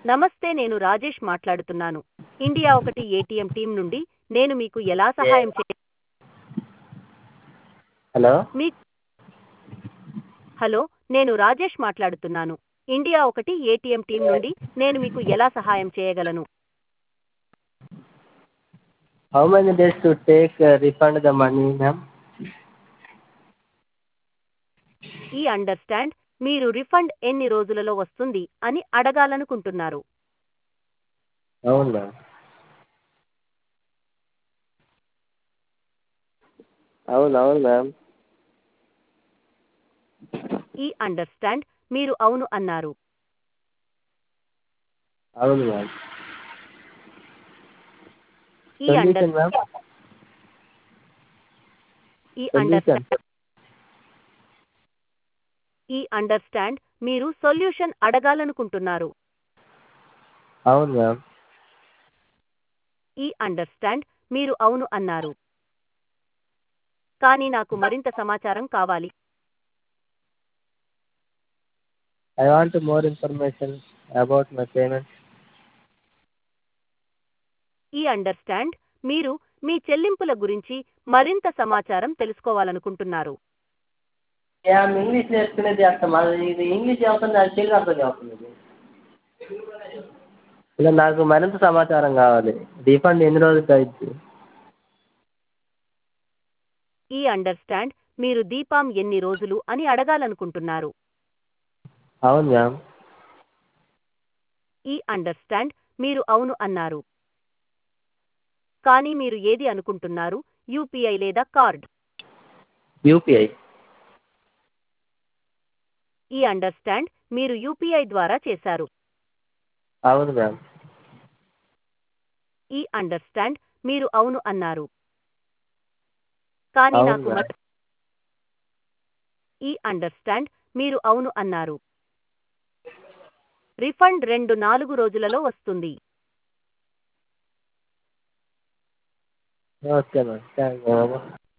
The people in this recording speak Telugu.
నమస్తే నేను రాజేష్ మాట్లాడుతున్నాను ఇండియా ఒకటి ఏటీఎం టీం నుండి నేను మీకు ఎలా సహాయం చే హలో మీ హలో నేను రాజేష్ మాట్లాడుతున్నాను ఇండియా ఒకటి ఏటీఎం టీం నుండి నేను మీకు ఎలా సహాయం చేయగలను how many days to take refund the money ma'am I understand మీరు రిఫండ్ ఎన్ని రోజులలో వస్తుంది అని అడగాలనుకుంటున్నారు అవును మ్యామ్ అవును అవును మ్యామ్ ఈ అండర్స్టాండ్ మీరు అవును అన్నారు అవును ma'am I under solution ma'am I solution understand I understand మీరు సొల్యూషన్ అడగాలనుకుంటున్నారు అవును మ్యామ్ ఈ అండర్స్టాండ్ మీరు అవును అన్నారు కానీ నాకు మరింత సమాచారం కావాలి I want more information about my payment I understand మీరు మీ చెల్లింపుల గురించి మరింత సమాచారం తెలుసుకోవాలనుకుంటున్నారు ఆమె ఇంగ్లీష్ నేర్చుకునేది చేస్తాం అది ఇది ఇంగ్లీష్ చదువుతుంది అది తెలుగు అర్థం చదువుతుంది ఇలా నాకు మరింత సమాచారం కావాలి రీఫండ్ ఎన్ని రోజులు అవుతుంది ఈ అండర్స్టాండ్ మీరు దీపం ఎన్ని రోజులు అని అడగాలనుకుంటున్నారు అవును మ్యామ్ ఈ అండర్స్టాండ్ మీరు అవును అన్నారు కానీ మీరు ఏది అనుకుంటున్నారు యూపీఐ లేదా కార్డ్ యూపీఐ ఈ అండర్స్టాండ్ మీరు యూపీఐ ద్వారా చేశారు అవును మ్యామ్ ఈ అండర్స్టాండ్ మీరు అవును అన్నారు కానీ అవును నాకు మ్యామ్ మర- ఈ అండర్స్టాండ్ మీరు అవును అన్నారు రిఫండ్ రెండు నాలుగు రోజులలో వస్తుంది ఓకే మ్యామ్ థ్యాంక్ యూ